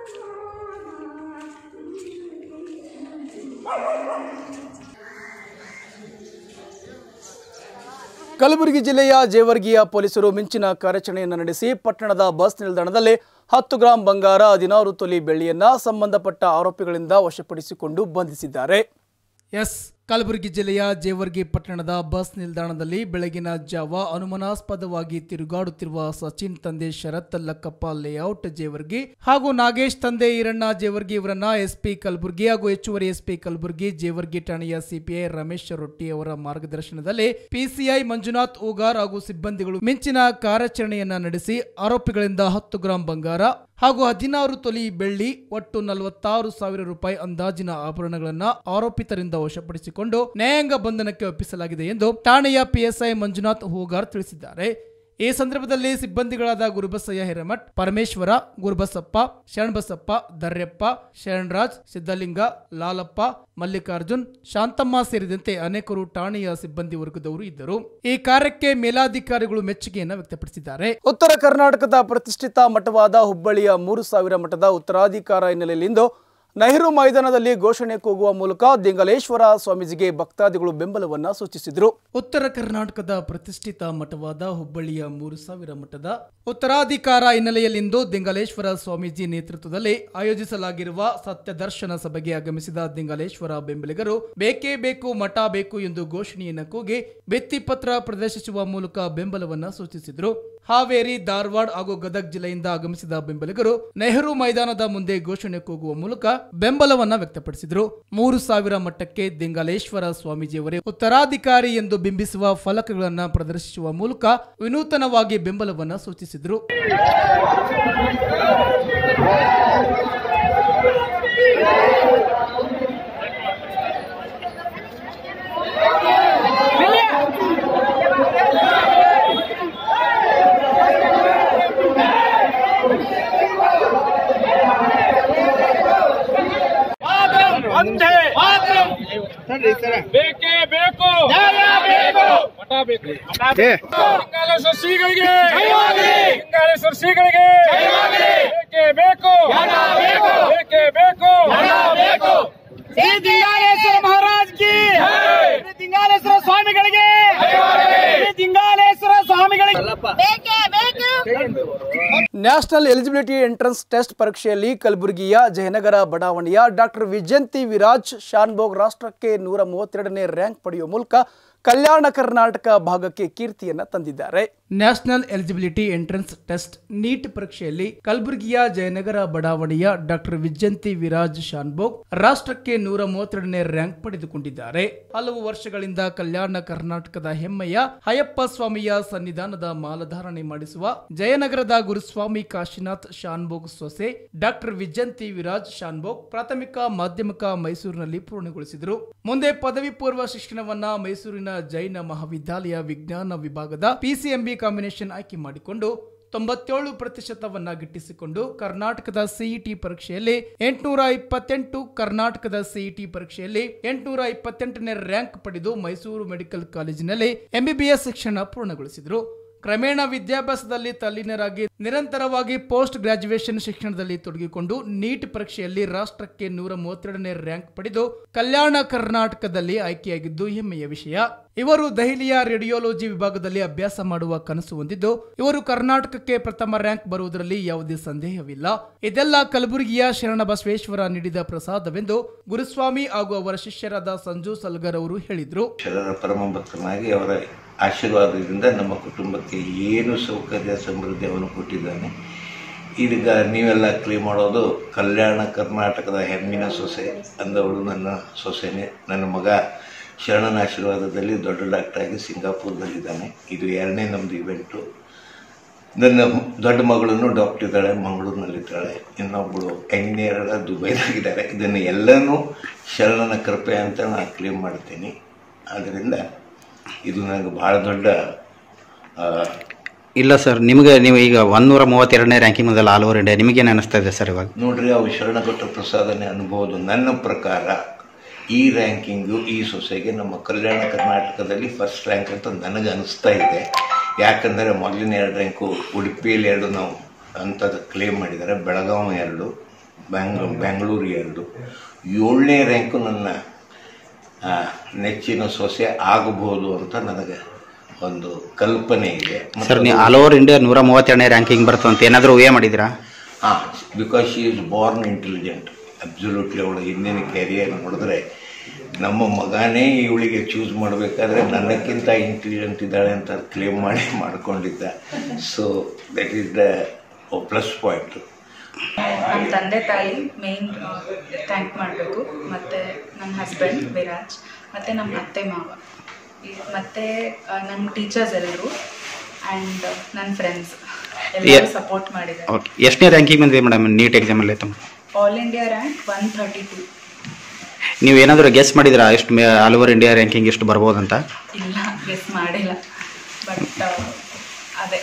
ಕಲಬುರಗಿ ಜಿಲ್ಲೆಯ ಜೇವರ್ಗಿಯ ಪೊಲೀಸರು ಮಿಂಚಿನ ಕಾರ್ಯಾಚರಣೆಯನ್ನು ನಡೆಸಿ ಪಟ್ಟಣದ ಬಸ್ ನಿಲ್ದಾಣದಲ್ಲಿ ಹತ್ತು ಗ್ರಾಂ ಬಂಗಾರ ಹದಿನಾರು ತೊಲಿ ಬೆಳ್ಳಿಯನ್ನ ಸಂಬಂಧಪಟ್ಟ ಆರೋಪಿಗಳಿಂದ ವಶಪಡಿಸಿಕೊಂಡು ಬಂಧಿಸಿದ್ದಾರೆ ಎಸ್ ಕಲಬುರಗಿ ಜಿಲ್ಲೆಯ ಜೇವರ್ಗಿ ಪಟ್ಟಣದ ಬಸ್ ನಿಲ್ದಾಣದಲ್ಲಿ ಬೆಳಗಿನ ಜಾವ ಅನುಮಾನಾಸ್ಪದವಾಗಿ ತಿರುಗಾಡುತ್ತಿರುವ ಸಚಿನ್ ತಂದೆ ಶರತ್ ಲಕ್ಕಪ್ಪ ಲೇಔಟ್ ಜೇವರ್ಗಿ ಹಾಗೂ ನಾಗೇಶ್ ತಂದೆ ಈರಣ್ಣ ಜೇವರ್ಗಿ ಇವರನ್ನ ಎಸ್ಪಿ ಕಲಬುರಗಿ ಹಾಗೂ ಹೆಚ್ಚುವರಿ ಎಸ್ಪಿ ಕಲಬುರಗಿ ಜೇವರ್ಗಿ ಠಾಣೆಯ ಸಿಪಿಐ ರಮೇಶ್ ರೊಟ್ಟಿ ಅವರ ಮಾರ್ಗದರ್ಶನದಲ್ಲಿ ಪಿಸಿಐ ಮಂಜುನಾಥ್ ಊಗಾರ್ ಹಾಗೂ ಸಿಬ್ಬಂದಿಗಳು ಮಿಂಚಿನ ಕಾರ್ಯಾಚರಣೆಯನ್ನ ನಡೆಸಿ ಆರೋಪಿಗಳಿಂದ ಹತ್ತು ಗ್ರಾಂ ಬಂಗಾರ ಹಾಗೂ ಹದಿನಾರು ತೊಲಿ ಬೆಳ್ಳಿ ಒಟ್ಟು ನಲವತ್ತಾರು ಸಾವಿರ ರೂಪಾಯಿ ಅಂದಾಜಿನ ಆಭರಣಗಳನ್ನ ಆರೋಪಿತರಿಂದ ವಶಪಡಿಸಿಕೊಂಡು ನ್ಯಾಯಾಂಗ ಬಂಧನಕ್ಕೆ ಒಪ್ಪಿಸಲಾಗಿದೆ ಎಂದು ಠಾಣೆಯ ಪಿಎಸ್ಐ ಮಂಜುನಾಥ್ ಹೂಗಾರ್ ತಿಳಿಸಿದ್ದಾರೆ ಈ ಸಂದರ್ಭದಲ್ಲಿ ಸಿಬ್ಬಂದಿಗಳಾದ ಗುರುಬಸಯ್ಯ ಹಿರೇಮಠ್ ಪರಮೇಶ್ವರ ಗುರುಬಸಪ್ಪ ಶರಣಬಸಪ್ಪ ದರ್ಯಪ್ಪ ಶರಣರಾಜ್ ಸಿದ್ದಲಿಂಗ ಲಾಲಪ್ಪ ಮಲ್ಲಿಕಾರ್ಜುನ್ ಶಾಂತಮ್ಮ ಸೇರಿದಂತೆ ಅನೇಕರು ಠಾಣೆಯ ಸಿಬ್ಬಂದಿ ವರ್ಗದವರು ಇದ್ದರು ಈ ಕಾರ್ಯಕ್ಕೆ ಮೇಲಾಧಿಕಾರಿಗಳು ಮೆಚ್ಚುಗೆಯನ್ನು ವ್ಯಕ್ತಪಡಿಸಿದ್ದಾರೆ ಉತ್ತರ ಕರ್ನಾಟಕದ ಪ್ರತಿಷ್ಠಿತ ಮಠವಾದ ಹುಬ್ಬಳ್ಳಿಯ ಮೂರು ಸಾವಿರ ಮಠದ ಉತ್ತರಾಧಿಕಾರ ಹಿನ್ನೆಲೆಯಲ್ಲಿಂದು ನೆಹರು ಮೈದಾನದಲ್ಲಿ ಘೋಷಣೆ ಕೂಗುವ ಮೂಲಕ ದಿಂಗಲೇಶ್ವರ ಸ್ವಾಮೀಜಿಗೆ ಭಕ್ತಾದಿಗಳು ಬೆಂಬಲವನ್ನ ಸೂಚಿಸಿದರು ಉತ್ತರ ಕರ್ನಾಟಕದ ಪ್ರತಿಷ್ಠಿತ ಮಠವಾದ ಹುಬ್ಬಳ್ಳಿಯ ಮೂರು ಸಾವಿರ ಮಠದ ಉತ್ತರಾಧಿಕಾರ ಹಿನ್ನೆಲೆಯಲ್ಲಿಂದು ದಿಂಗಲೇಶ್ವರ ಸ್ವಾಮೀಜಿ ನೇತೃತ್ವದಲ್ಲಿ ಆಯೋಜಿಸಲಾಗಿರುವ ಸತ್ಯ ದರ್ಶನ ಸಭೆಗೆ ಆಗಮಿಸಿದ ದಿಂಗಲೇಶ್ವರ ಬೆಂಬಲಿಗರು ಬೇಕೇ ಬೇಕು ಮಠ ಬೇಕು ಎಂದು ಘೋಷಣೆಯನ್ನು ಕೂಗಿ ಭಿತ್ತಿಪತ್ರ ಪ್ರದರ್ಶಿಸುವ ಮೂಲಕ ಬೆಂಬಲವನ್ನ ಸೂಚಿಸಿದರು ಹಾವೇರಿ ಧಾರವಾಡ ಹಾಗೂ ಗದಗ್ ಜಿಲ್ಲೆಯಿಂದ ಆಗಮಿಸಿದ ಬೆಂಬಲಿಗರು ನೆಹರು ಮೈದಾನದ ಮುಂದೆ ಘೋಷಣೆ ಕೂಗುವ ಮೂಲಕ ಬೆಂಬಲವನ್ನ ವ್ಯಕ್ತಪಡಿಸಿದರು ಮೂರು ಸಾವಿರ ಮಟ್ಟಕ್ಕೆ ದಿಂಗಾಲೇಶ್ವರ ಸ್ವಾಮೀಜಿಯವರೇ ಉತ್ತರಾಧಿಕಾರಿ ಎಂದು ಬಿಂಬಿಸುವ ಫಲಕಗಳನ್ನು ಪ್ರದರ್ಶಿಸುವ ಮೂಲಕ ವಿನೂತನವಾಗಿ ಬೆಂಬಲವನ್ನ ಸೂಚಿಸಿದರು ಒಂದೇ ಬೇಕೇ ಬೇಕು ಮಠ ಬೇಕು ಲಿಂಗಾಲೇಶ್ವರ ಶ್ರೀಗಳಿಗೆ ಲಿಂಗಾಲೇಶ್ವರ ಶ್ರೀಗಳಿಗೆ ಬೇಕೇ ಬೇಕು ಬೇಕೇ ಬೇಕು ಶ್ರೀ ದಿಂಗಾಲೇಶ್ವರ ಮಹಾರಾಜ್ ಕಿ ಶ್ರೀ ದಿಂಗಾಲೇಶ್ವರ ಸ್ವಾಮಿಗಳಿಗೆ ಶ್ರೀ ದಿಂಗಾಲೇಶ್ವರ ಸ್ವಾಮಿಗಳಿಗೆ ಬೇಕೇ ಬೇಕು ನ್ಯಾಷನಲ್ ಎಲಿಜಿಬಿಲಿಟಿ ಎಂಟ್ರೆನ್ಸ್ ಟೆಸ್ಟ್ ಪರೀಕ್ಷೆಯಲ್ಲಿ ಕಲಬುರಗಿಯ ಜಯನಗರ ಬಡಾವಣೆಯ ಡಾಕ್ಟರ್ ವಿಜಯಂತಿ ವಿರಾಜ್ ಶಾನ್ಭೋಗ್ ರಾಷ್ಟ್ರಕ್ಕೆ ನೂರ ಮೂವತ್ತೆರಡನೇ ರ್ಯಾಂಕ್ ಪಡೆಯುವ ಮೂಲಕ ಕಲ್ಯಾಣ ಕರ್ನಾಟಕ ಭಾಗಕ್ಕೆ ಕೀರ್ತಿಯನ್ನ ತಂದಿದ್ದಾರೆ national eligibility entrance test NEET ಪರೀಕ್ಷೆಯಲ್ಲಿ ಕಲಬುರಗಿಯ ಜಯನಗರ ಬಡಾವಣೆಯ ಡಾಕ್ಟರ್ ವಿಜಯಂತಿ ವಿರಾಜ್ ಶಾನ್ಭೋಗ್ ರಾಷ್ಟ್ರಕ್ಕೆ ನೂರ ಮೂವತ್ತೆರಡನೇ ರ್ಯಾಂಕ್ ಪಡೆದುಕೊಂಡಿದ್ದಾರೆ ಹಲವು ವರ್ಷಗಳಿಂದ ಕಲ್ಯಾಣ ಕರ್ನಾಟಕದ ಹೆಮ್ಮೆಯ ಹಯಪ್ಪ ಸ್ವಾಮಿಯ ಸನ್ನಿಧಾನದ ಮಾಲಧಾರಣೆ ಮಾಡಿಸುವ ಜಯನಗರದ ಗುರುಸ್ವಾಮಿ ಕಾಶಿನಾಥ್ ಶಾನ್ಭೋಗ್ ಸೊಸೆ ಡಾಕ್ಟರ್ ವಿಜಯಂತಿ ವಿರಾಜ್ ಶಾನ್ಭೋಗ್ ಪ್ರಾಥಮಿಕ ಮಾಧ್ಯಮಿಕ ಮೈಸೂರಿನಲ್ಲಿ ಪೂರ್ಣಗೊಳಿಸಿದರು ಮುಂದೆ ಪದವಿ ಪೂರ್ವ ಶಿಕ್ಷಣವನ್ನ ಮೈಸೂರಿನ ಜೈನ ಮಹಾವಿದ್ಯಾಲಯ ವಿಜ್ಞಾನ ವಿಭಾಗದ ಪಿಸಿಎಂಬಿ ಕಾಂಬಿನೇಷನ್ ಆಯ್ಕೆ ಮಾಡಿಕೊಂಡು ತೊಂಬತ್ತೇಳು ಪ್ರತಿಶತವನ್ನ ಗಿಟ್ಟಿಸಿಕೊಂಡು ಕರ್ನಾಟಕದ ಸಿಇಟಿ ಪರೀಕ್ಷೆಯಲ್ಲಿ ಎಂಟುನೂರ ಇಪ್ಪತ್ತೆಂಟು ಕರ್ನಾಟಕದ ಸಿಇಟಿ ಪರೀಕ್ಷೆಯಲ್ಲಿ ಎಂಟುನೂರ ಇಪ್ಪತ್ತೆಂಟನೇ ರ್ಯಾಂಕ್ ಪಡೆದು ಮೈಸೂರು ಮೆಡಿಕಲ್ ಕಾಲೇಜಿನಲ್ಲಿ ಎಂಬಿಬಿಎಸ್ ಶಿಕ್ಷಣ ಪೂರ್ಣಗೊಳಿಸಿದರು ಕ್ರಮೇಣ ವಿದ್ಯಾಭ್ಯಾಸದಲ್ಲಿ ತಲ್ಲೀನರಾಗಿ ನಿರಂತರವಾಗಿ ಪೋಸ್ಟ್ ಗ್ರಾಜುಯೇಷನ್ ಶಿಕ್ಷಣದಲ್ಲಿ ತೊಡಗಿಕೊಂಡು ನೀಟ್ ಪರೀಕ್ಷೆಯಲ್ಲಿ ರಾಷ್ಟ್ರಕ್ಕೆ ನೂರ ಮೂವತ್ತೆರಡನೇ ರ್ಯಾಂಕ್ ಪಡೆದು ಕಲ್ಯಾಣ ಕರ್ನಾಟಕದಲ್ಲಿ ಆಯ್ಕೆಯಾಗಿದ್ದು ಹೆಮ್ಮೆಯ ವಿಷಯ ಇವರು ದೆಹಲಿಯ ರೇಡಿಯೋಲಜಿ ವಿಭಾಗದಲ್ಲಿ ಅಭ್ಯಾಸ ಮಾಡುವ ಕನಸು ಹೊಂದಿದ್ದು ಇವರು ಕರ್ನಾಟಕಕ್ಕೆ ಪ್ರಥಮ ರ್ಯಾಂಕ್ ಬರುವುದರಲ್ಲಿ ಯಾವುದೇ ಸಂದೇಹವಿಲ್ಲ ಇದೆಲ್ಲ ಕಲಬುರಗಿಯ ಶರಣ ಬಸವೇಶ್ವರ ನೀಡಿದ ಪ್ರಸಾದವೆಂದು ಗುರುಸ್ವಾಮಿ ಹಾಗೂ ಅವರ ಶಿಷ್ಯರಾದ ಸಂಜು ಸಲ್ಗರ್ ಅವರು ಹೇಳಿದ್ರು ಶರಣರ ಪರಮ ಭಕ್ತನಾಗಿ ಅವರ ಆಶೀರ್ವಾದದಿಂದ ನಮ್ಮ ಕುಟುಂಬಕ್ಕೆ ಏನು ಸೌಕರ್ಯ ಸಮೃದ್ಧಿ ಅವನು ಕೊಟ್ಟಿದ್ದಾನೆ ಈಗ ನೀವೆಲ್ಲ ಕ್ಲೇಮ್ ಮಾಡೋದು ಕಲ್ಯಾಣ ಕರ್ನಾಟಕದ ಹೆಮ್ಮಿನ ಸೊಸೆ ಅಂದವಳು ನನ್ನ ಸೊಸೆನೇ ನನ್ನ ಮಗ ಶರಣನ ಆಶೀರ್ವಾದದಲ್ಲಿ ದೊಡ್ಡ ಡಾಕ್ಟರಾಗಿ ಸಿಂಗಾಪುರದಲ್ಲಿದ್ದಾನೆ ಇದು ಎರಡನೇ ನಮ್ಮದು ಇವೆಂಟು ನನ್ನ ದೊಡ್ಡ ಮಗಳನ್ನು ಡಾಕ್ಟರ್ ಇದ್ದಾಳೆ ಮಂಗಳೂರಿನಲ್ಲಿದ್ದಾಳೆ ಇನ್ನೊಬ್ಬಳು ಎಂಜಿನಿಯರ್ ದುಬೈದಾಗಿದ್ದಾರೆ ಇದನ್ನು ಎಲ್ಲನೂ ಶರಣನ ಕೃಪೆ ಅಂತ ನಾನು ಕ್ಲೇಮ್ ಮಾಡ್ತೀನಿ ಆದ್ದರಿಂದ ಇದು ನನಗೆ ಭಾಳ ದೊಡ್ಡ ಆ, ಇಲ್ಲ ಸರ್ ನಿಮಗೆ ನೀವು ಈಗ ಒಂದೂರ ಮೂವತ್ತೆರಡನೇ ರ್ಯಾಂಕಿಂಗ್ ಮೊದಲ ಆಲ್ ಓವರ್ ಇಂಡಿಯಾ ನಿಮಗೇನು ಅನಿಸ್ತಾ ಇದೆ ಸರ್ ಇವಾಗ ನೋಡ್ರಿ ಅವು ಶರಣಗೊಟ್ಟ ಪ್ರಸಾದನೆ ಅನ್ಬೋದು ನನ್ನ ಪ್ರಕಾರ ಈ ರ್ಯಾಂಕಿಂಗು ಈ ಸೊಸೆಗೆ ನಮ್ಮ ಕಲ್ಯಾಣ ಕರ್ನಾಟಕದಲ್ಲಿ ಫಸ್ಟ್ ರ್ಯಾಂಕ್ ಅಂತ ನನಗೆ ಅನಿಸ್ತಾ ಇದೆ ಯಾಕಂದರೆ ಮೊದಲಿನ ಎರಡು ರ್ಯಾಂಕು ಉಡುಪಿಯಲ್ಲಿ ಎರಡು ನಾವು ಅಂತ ಕ್ಲೇಮ್ ಮಾಡಿದ್ದಾರೆ ಬೆಳಗಾವಿ ಎರಡು ಬ್ಯಾಂಗ್ಳೂರು ಬ್ಯಾಂಗ್ಳೂರು ಎರಡು ಏಳನೇ ರ್ಯಾಂಕು ನನ್ನ ಆ, ನೆಚ್ಚಿನ ಸೊಸೆ ಆಗಬಹುದು ಅಂತ ನನಗೆ ಒಂದು ಕಲ್ಪನೆ ಇದೆ ಮತ್ತು ಸರ್ ನೀವು ಅದು- ಆಲ್ ಓವರ್ ಇಂಡಿಯಾ ನೂರ ಮೂವತ್ತೆರಡನೇ ರ್ಯಾಂಕಿಂಗ್ ಬರ್ತದೆ ಅಂತ ಏನಾದರೂ ಊಹೆ ಮಾಡಿದ್ದೀರಾ ಹಾಂ because she is born intelligent absolutely ಅವಳ ಹಿಂದಿನ ಕ್ಯಾರಿಯರ್ ನೋಡಿದ್ರೆ ನಮ್ಮ ಮಗನೇ ಇವಳಿಗೆ ಚೂಸ್ ಮಾಡಬೇಕಾದ್ರೆ ನನ್ನಕ್ಕಿಂತ ಇಂಟೆಲಿಜೆಂಟ್ ಇದ್ದಾಳೆ ಅಂತ ಕ್ಲೇಮ್ ಮಾಡಿ ಮಾಡ್ಕೊಂಡಿದ್ದ so that is the plus point ನಮ್ಮ ತಂದೆ ತಾಯಿ ಮೇನ್ ಥ್ಯಾಂಕ್ ಮಾಡಬೇಕು ಮತ್ತು ನನ್ನ ಹಸ್ಬೆಂಡ್ ವಿರಾಜ್ ಮತ್ತು ನಮ್ಮ ಅತ್ತೆ ಮಾವ ಈ- ಮತ್ತೆ ಆ, ನಮ್ಮ ಟೀಚರ್ಸ್ ಎಲ್ಲರೂ ಆ್ಯಂಡ್ ನನ್ನ ಫ್ರೆಂಡ್ಸ್ ಎಲ್ಲರೂ Yeah. ಸಪೋರ್ಟ್ ಮಾಡಿದ್ದಾರೆ ಓಕೆ ಎಷ್ಟನೇ ರ್ಯಾಂಕಿಂಗ್ ಬಂದಿದೆ ಮೇಡಮ್ ನೀಟ್ ಎಕ್ಸಾಮಲ್ಲಿ ತುಂಬ all India rank one thirty two ನೀವು ಏನಾದರೂ ಗೆಸ್ ಮಾಡಿದಿರಾ ಎಷ್ಟು may all over India ranking ಎಷ್ಟು ಬರ್ಬೋದಂತ ಇಲ್ಲ ಗೆಸ್ ಮಾಡಿಲ್ಲ ಬಟ್ ಅದೇ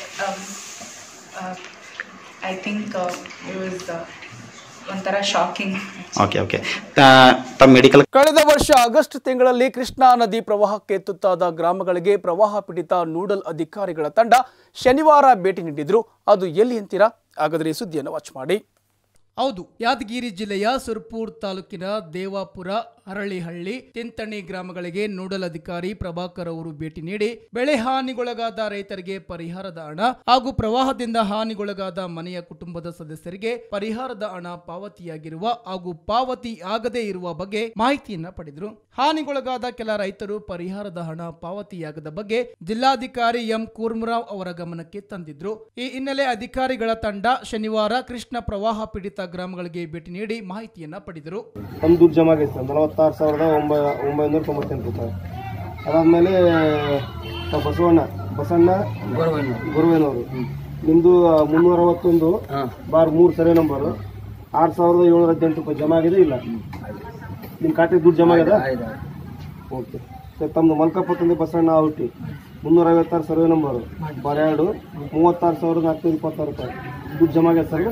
ಐ ಥಿಂಕ್ ಇಟ್ ವಾಸ್ ಒಂಥರ ಶಾಕಿಂಗ್ ಓಕೆ ಓಕೆ ತಮ್ಮ ಮೆಡಿಕಲ್ ಕಳೆದ ವರ್ಷ ಆಗಸ್ಟ್ ತಿಂಗಳಲ್ಲಿ ಕೃಷ್ಣಾ ನದಿ ಪ್ರವಾಹಕ್ಕೆ ತುತ್ತಾದ ಗ್ರಾಮಗಳಿಗೆ ಪ್ರವಾಹ ಪೀಡಿತ ನೂಡಲ್ ಅಧಿಕಾರಿಗಳ ತಂಡ ಶನಿವಾರ ಭೇಟಿ ನೀಡಿದ್ರು ಅದು ಎಲ್ಲಿ ಅಂತೀರಾ ಹಾಗಾದ್ರೆ ಈ ಸುದ್ದಿಯನ್ನು ವಾಚ್ ಮಾಡಿ ಹೌದು ಯಾದಗಿರಿ ಜಿಲ್ಲೆಯ ಸುರ್ಪುರ್ ತಾಲೂಕಿನ ದೇವಾಪುರ ಹರಳಿಹಳ್ಳಿ ತಿಂತಣಿ ಗ್ರಾಮಗಳಿಗೆ ನೋಡಲ್ ಅಧಿಕಾರಿ ಪ್ರಭಾಕರ್ ಅವರು ಭೇಟಿ ನೀಡಿ ಬೆಳೆ ಹಾನಿಗೊಳಗಾದ ರೈತರಿಗೆ ಪರಿಹಾರದ ಹಣ ಹಾಗೂ ಪ್ರವಾಹದಿಂದ ಹಾನಿಗೊಳಗಾದ ಮನೆಯ ಕುಟುಂಬದ ಸದಸ್ಯರಿಗೆ ಪರಿಹಾರದ ಹಣ ಪಾವತಿಯಾಗಿರುವ ಹಾಗೂ ಪಾವತಿ ಆಗದೇ ಇರುವ ಬಗ್ಗೆ ಮಾಹಿತಿಯನ್ನ ಪಡೆದರು ಹಾನಿಗೊಳಗಾದ ಕೆಲ ರೈತರು ಪರಿಹಾರದ ಹಣ ಪಾವತಿಯಾಗದ ಬಗ್ಗೆ ಜಿಲ್ಲಾಧಿಕಾರಿ ಎಂ ಕೂರ್ಮರಾವ್ ಅವರ ಗಮನಕ್ಕೆ ತಂದಿದ್ರು ಈ ಹಿನ್ನೆಲೆ ಅಧಿಕಾರಿಗಳ ತಂಡ ಶನಿವಾರ ಕೃಷ್ಣ ಪ್ರವಾಹ ಪೀಡಿತ ಗ್ರಾಮಗಳಿಗೆ ಭೇಟಿ ನೀಡಿ ಮಾಹಿತಿಯನ್ನ ಪಡೆದರು ನಮ್ಮ ದುಡ್ಡು ಜಮಾ ಆಗೈತೆ ಸರ್ ನಲವತ್ತಾರು ಸಾವಿರದ ಒಂಬ ಒಂಬೈನೂರ ತೊಂಬತ್ತೆಂಟು ರೂಪಾಯಿ ಅದಾದಮೇಲೆ ಬಸವಣ್ಣ ಬಸಣ್ಣ ಗುರುವೇನವರು ನಿಮ್ಮದು ಮುನ್ನೂರ ಅರವತ್ತೊಂದು ಬಾರ್ ಮೂರು ಸರ್ವೆ ನಂಬರು ಆರು ಸಾವಿರದ ಏಳ್ನೂರ ಹದಿನೆಂಟು ರೂಪಾಯಿ ಜಮಾ ಆಗಿದೆ ಇಲ್ಲ ನಿಮ್ಮ ಖಾತೆಗೆ ದುಡ್ಡು ಜಮಾ ಆಗಿದೆ ಓಕೆ ಸರ್ ತಮ್ಮದು ಮಲ್ಕಪ್ಪ ತಂದೆ ಬಸಣ್ಣ ಔಟಿ ಮುನ್ನೂರ ಐವತ್ತಾರು ಸರ್ವೆ ನಂಬರು ಬಾರ್ ಎರಡು ಮೂವತ್ತಾರು ಸಾವಿರದ ನಾಲ್ಕುನೂರ ಇಪ್ಪತ್ತಾರು ರೂಪಾಯಿ ದುಡ್ಡು ಜಮಾ ಆಗಿದೆ ಸರ್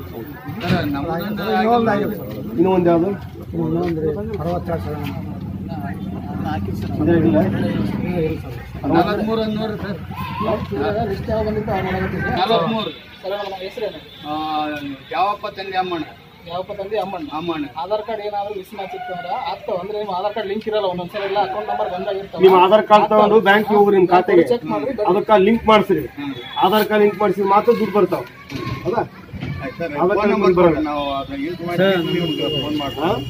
ಇನ್ನೂ ಒಂದು ಯಾವುದು ಇದೇ ಇಲ್ಲ ನಲವತ್ಮೂರು ಯಾವಪ್ಪ ತಂದೆ ಅಮ್ಮಣ್ಣ ಯಾವಪ್ಪ ತಂದೆ ಅಮ್ಮಣ್ಣ ಅಮ್ಮಣ್ಣ ಆಧಾರ್ ಕಾರ್ಡ್ ಏನಾದ್ರು ಮಿಸ್ ಮ್ಯಾಚ್ ಇತ್ತು ಅಂದ್ರೆ ಆಗ್ತಾವ ಅಂದ್ರೆ ನಿಮ್ಮ ಆಧಾರ್ ಕಾರ್ಡ್ ಲಿಂಕ್ ಇರಲ್ಲ ಒಂದೊಂದ್ಸಲ ಎಲ್ಲ ಅಕೌಂಟ್ ನಂಬರ್ ಬಂದಾಗಿರ್ತಾವ ನಿಮ್ಮ ಆಧಾರ್ ಕಾರ್ಡ್ ತಗೊಂಡು ಬ್ಯಾಂಕ್ ಹೋಗ್ರಿ ನಿಮ್ಮ ಖಾತೆಗೆ ಚೆಕ್ ಮಾಡ್ರಿ ಅದಕ್ಕೆ ಲಿಂಕ್ ಮಾಡಿಸ್ರಿ ಆಧಾರ್ ಕಾರ್ಡ್ ಲಿಂಕ್ ಮಾಡಿಸಿ ಮಾತ್ರ ದುಡ್ಡು ಬರ್ತಾವ ಹೌದಾ ಆಧಾರ್ ಕಾರ್ಡ್ ದುಡ್ಡು ಬರಲ್ಲ ನಾವು ಅದನ್ನ ಯೂಸ್ ಮಾಡಿ ನಿಮ್ಗೆ ಫೋನ್ ಮಾಡ್ತೀವಿ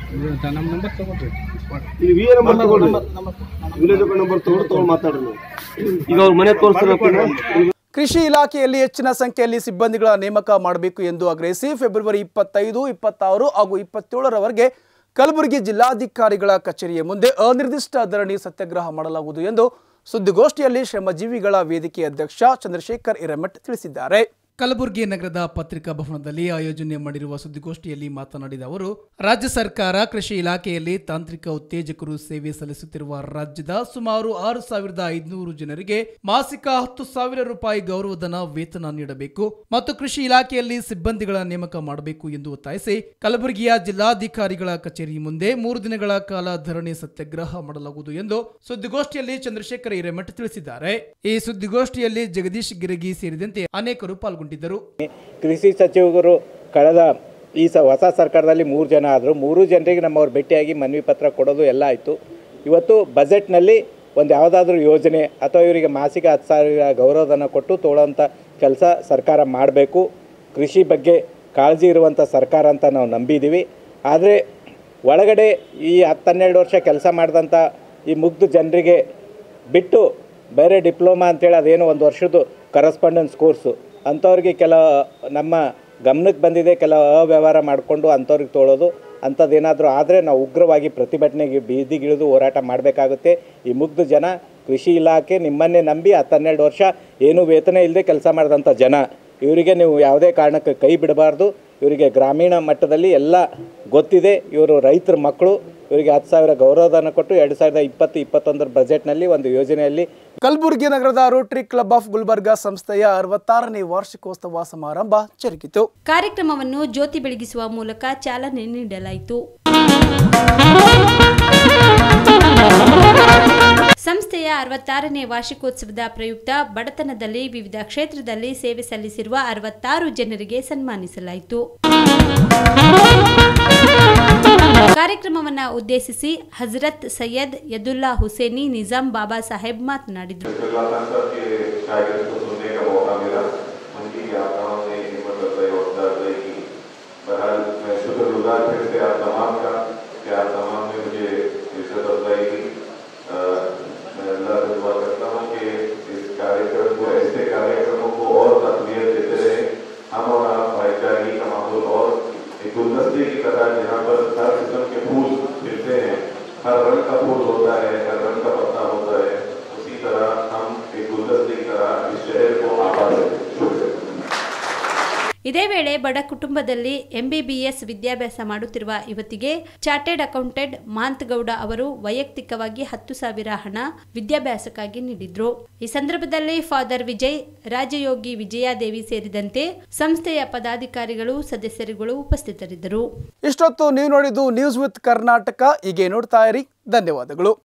ನಮ್ಮ ನಂಬರ್ ತಗೋತೀವಿ ಇಲ್ಲಿ ವಿ ಎ ನಂಬರ್ ತಗೊಳ್ರಿ ವಿಲೇಜ್ ನಂಬರ್ ತಗೊಂಡು ತಗೊಂಡು ಮಾತಾಡ್ರಿ ನೀವು ಈಗ ಅವ್ರ ಮನೆ ತೋರಿಸ್ತಾರೆ ಕೃಷಿ ಇಲಾಖೆಯಲ್ಲಿ ಹೆಚ್ಚಿನ ಸಂಖ್ಯೆಯಲ್ಲಿ ಸಿಬ್ಬಂದಿಗಳ ನೇಮಕ ಮಾಡಬೇಕು ಎಂದು ಆಗ್ರಹಿಸಿ ಫೆಬ್ರವರಿ ಇಪ್ಪತ್ತೈದು ಇಪ್ಪತ್ತಾರು ಹಾಗೂ ಇಪ್ಪತ್ತೇಳರವರೆಗೆ ಕಲಬುರಗಿ ಜಿಲ್ಲಾಧಿಕಾರಿಗಳ ಕಚೇರಿಯ ಮುಂದೆ ಅನಿರ್ದಿಷ್ಟ ಧರಣಿ ಸತ್ಯಾಗ್ರಹ ಮಾಡಲಾಗುವುದು ಎಂದು ಸುದ್ದಿಗೋಷ್ಠಿಯಲ್ಲಿ ಶ್ರಮಜೀವಿಗಳ ವೇದಿಕೆ ಅಧ್ಯಕ್ಷ ಚಂದ್ರಶೇಖರ್ ಹಿರೇಮಠ್ ತಿಳಿಸಿದ್ದಾರೆ ಕಲಬುರಗಿ ನಗರದ ಪತ್ರಿಕಾ ಭವನದಲ್ಲಿ ಆಯೋಜನೆ ಮಾಡಿರುವ ಸುದ್ದಿಗೋಷ್ಠಿಯಲ್ಲಿ ಮಾತನಾಡಿದ ಅವರು ರಾಜ್ಯ ಸರ್ಕಾರ ಕೃಷಿ ಇಲಾಖೆಯಲ್ಲಿ ತಾಂತ್ರಿಕ ಉತ್ತೇಜಕರು ಸೇವೆ ಸಲ್ಲಿಸುತ್ತಿರುವ ರಾಜ್ಯದ ಸುಮಾರು ಆರು ಸಾವಿರದ ಐದುನೂರು ಜನರಿಗೆ ಮಾಸಿಕ ಹತ್ತು ಸಾವಿರ ರೂಪಾಯಿ ಗೌರವಧನ ವೇತನ ನೀಡಬೇಕು ಮತ್ತು ಕೃಷಿ ಇಲಾಖೆಯಲ್ಲಿ ಸಿಬ್ಬಂದಿಗಳ ನೇಮಕ ಮಾಡಬೇಕು ಎಂದು ಒತ್ತಾಯಿಸಿ ಕಲಬುರಗಿಯ ಜಿಲ್ಲಾಧಿಕಾರಿಗಳ ಕಚೇರಿ ಮುಂದೆ ಮೂರು ದಿನಗಳ ಕಾಲ ಧರಣಿ ಸತ್ಯಾಗ್ರಹ ಮಾಡಲಾಗುವುದು ಎಂದು ಸುದ್ದಿಗೋಷ್ಠಿಯಲ್ಲಿ ಚಂದ್ರಶೇಖರ್ ಹಿರೇಮಠ್ ತಿಳಿಸಿದ್ದಾರೆ ಈ ಸುದ್ದಿಗೋಷ್ಠಿಯಲ್ಲಿ ಜಗದೀಶ್ ಗಿರಗಿ ಸೇರಿದಂತೆ ಅನೇಕರು ಪಾಲ್ಗೊಂಡಿದ್ದರು ಕೃಷಿ ಸಚಿವರು ಕಳೆದ ಈ ಸ ಹೊಸ ಸರ್ಕಾರದಲ್ಲಿ ಮೂರು ಜನ ಆದರು ಮೂರು ಜನರಿಗೆ ನಮ್ಮವ್ರು ಭೇಟಿಯಾಗಿ ಮನವಿ ಪತ್ರ ಕೊಡೋದು ಎಲ್ಲ ಆಯಿತು ಇವತ್ತು ಬಜೆಟ್ನಲ್ಲಿ ಒಂದು ಯಾವುದಾದ್ರೂ ಯೋಜನೆ ಅಥವಾ ಇವರಿಗೆ ಮಾಸಿಕ ಹತ್ತು ಸಾವಿರ ಗೌರವಧನ ಕೊಟ್ಟು ತೊಗೊಳ್ಳೋಂಥ ಕೆಲಸ ಸರ್ಕಾರ ಮಾಡಬೇಕು ಕೃಷಿ ಬಗ್ಗೆ ಕಾಳಜಿ ಇರುವಂಥ ಸರ್ಕಾರ ಅಂತ ನಾವು ನಂಬಿದ್ದೀವಿ ಆದರೆ ಒಳಗಡೆ ಈ ಹತ್ತು ಹನ್ನೆರಡು ವರ್ಷ ಕೆಲಸ ಮಾಡಿದಂಥ ಈ ಮುಗ್ಧ ಜನರಿಗೆ ಬಿಟ್ಟು ಬೇರೆ ಡಿಪ್ಲೊಮಾ ಅಂತೇಳಿ ಅದೇನೋ ಒಂದು ವರ್ಷದ್ದು ಕರಸ್ಪಾಂಡೆನ್ಸ್ ಕೋರ್ಸು ಅಂಥವ್ರಿಗೆ ಕೆಲ ನಮ್ಮ ಗಮನಕ್ಕೆ ಬಂದಿದೆ ಕೆಲ ಅವ್ಯವಹಾರ ಮಾಡಿಕೊಂಡು ಅಂಥವ್ರಿಗೆ ತೊಗೊಳೋದು ಅಂಥದ್ದೇನಾದರೂ ಆದರೆ ನಾವು ಉಗ್ರವಾಗಿ ಪ್ರತಿಭಟನೆಗೆ ಬೀದಿಗಿಳಿದು ಹೋರಾಟ ಮಾಡಬೇಕಾಗುತ್ತೆ ಈ ಮುಗ್ಧ ಜನ ಕೃಷಿ ಇಲಾಖೆ ನಿಮ್ಮನ್ನೇ ನಂಬಿ ಹತ್ತು ಹನ್ನೆರಡು ವರ್ಷ ಏನೂ ವೇತನ ಇಲ್ಲದೆ ಕೆಲಸ ಮಾಡಿದಂಥ ಜನ ಇವರಿಗೆ ನೀವು ಯಾವುದೇ ಕಾರಣಕ್ಕೆ ಕೈ ಬಿಡಬಾರ್ದು ಇವರಿಗೆ ಗ್ರಾಮೀಣ ಮಟ್ಟದಲ್ಲಿ ಎಲ್ಲ ಗೊತ್ತಿದೆ ಇವರು ರೈತರ ಮಕ್ಕಳು ಇವರಿಗೆ ಹತ್ತು ಸಾವಿರ ಗೌರವಧನ ಕೊಟ್ಟು ಎರಡು ಸಾವಿರದ ಇಪ್ಪತ್ತು ಇಪ್ಪತ್ತೊಂದರ ಬಜೆಟ್ನಲ್ಲಿ ಒಂದು ಯೋಜನೆಯಲ್ಲಿ ಕಲಬುರಗಿ ನಗರದ ರೋಟರಿ ಕ್ಲಬ್ ಆಫ್ ಗುಲ್ಬರ್ಗಾ ಸಂಸ್ಥೆಯ ಅರವತ್ತಾರನೇ ವಾರ್ಷಿಕೋತ್ಸವ ಸಮಾರಂಭ ಜರುಗಿತು ಕಾರ್ಯಕ್ರಮವನ್ನು ಜ್ಯೋತಿ ಬೆಳಗಿಸುವ ಮೂಲಕ ಚಾಲನೆ ನೀಡಲಾಯಿತು ಸಂಸ್ಥೆಯ ಅರವತ್ತಾರನೇ ವಾರ್ಷಿಕೋತ್ಸವದ ಪ್ರಯುಕ್ತ ಬಡತನದಲ್ಲಿ ವಿವಿಧ ಕ್ಷೇತ್ರದಲ್ಲಿ ಸೇವೆ ಸಲ್ಲಿಸಿರುವ ಅರವತ್ತಾರು ಜನರಿಗೆ ಸನ್ಮಾನಿಸಲಾಯಿತು ಕಾರ್ಯಕ್ರಮವನ್ನು ಉದ್ದೇಶಿಸಿ ಹಜರತ್ ಸೈಯದ್ ಯದುಲ್ಲಾ ಹುಸೇನಿ ನಿಜಾಮ್ ಬಾಬಾ ಸಾಹೇಬ್ ಮಾತನಾಡಿದರು शायद इसको सुनने का मौका मिला उनकी यात्राओं ने हिम्मत अफजाई और अफजाई की बहरहाल मैं शुक्रगुजार फिर से आप तमाम का कि आप तमाम ने मुझे इज्जत अफजाई की अ, मैं अल्लाह से दुआ करता हूँ कि इस कार्यक्रम को ऐसे कार्यक्रमों को और तकलीफ देते रहे हम और आप भाईचारे का माहौल और एक गुलदस्ते की तरह जहाँ पर हर किस्म के फूल खिलते हैं हर रंग का फूल होता है हर रंग का पत्ता होता है उसी तरह हम एक गुलदस्ते की तरह इस शहर को आबाद करें शुक्रिया ಇದೇ ವೇಳೆ ಬಡ ಕುಟುಂಬದಲ್ಲಿ ಎಂಬಿಬಿಎಸ್ ವಿದ್ಯಾಭ್ಯಾಸ ಮಾಡುತ್ತಿರುವ ಯುವತಿಗೆ ಚಾರ್ಟೆಡ್ ಅಕೌಂಟೆಂಟ್ ಮಾಂತಗೌಡ ಅವರು ವೈಯಕ್ತಿಕವಾಗಿ ಹತ್ತು ಸಾವಿರ ಹಣ ವಿದ್ಯಾಭ್ಯಾಸಕ್ಕಾಗಿ ನೀಡಿದ್ರು ಈ ಸಂದರ್ಭದಲ್ಲಿ ಫಾದರ್ ವಿಜಯ್ ರಾಜಯೋಗಿ ವಿಜಯಾದೇವಿ ಸೇರಿದಂತೆ ಸಂಸ್ಥೆಯ ಪದಾಧಿಕಾರಿಗಳು ಸದಸ್ಯರುಗಳು ಉಪಸ್ಥಿತರಿದ್ದರು ಇಷ್ಟೊತ್ತು ನೀವು ನೋಡಿದ್ದು ನ್ಯೂಸ್ ವಿತ್ ಕರ್ನಾಟಕ ಹೀಗೆ ನೋಡ್ತಾ ಇರಿ ಧನ್ಯವಾದಗಳು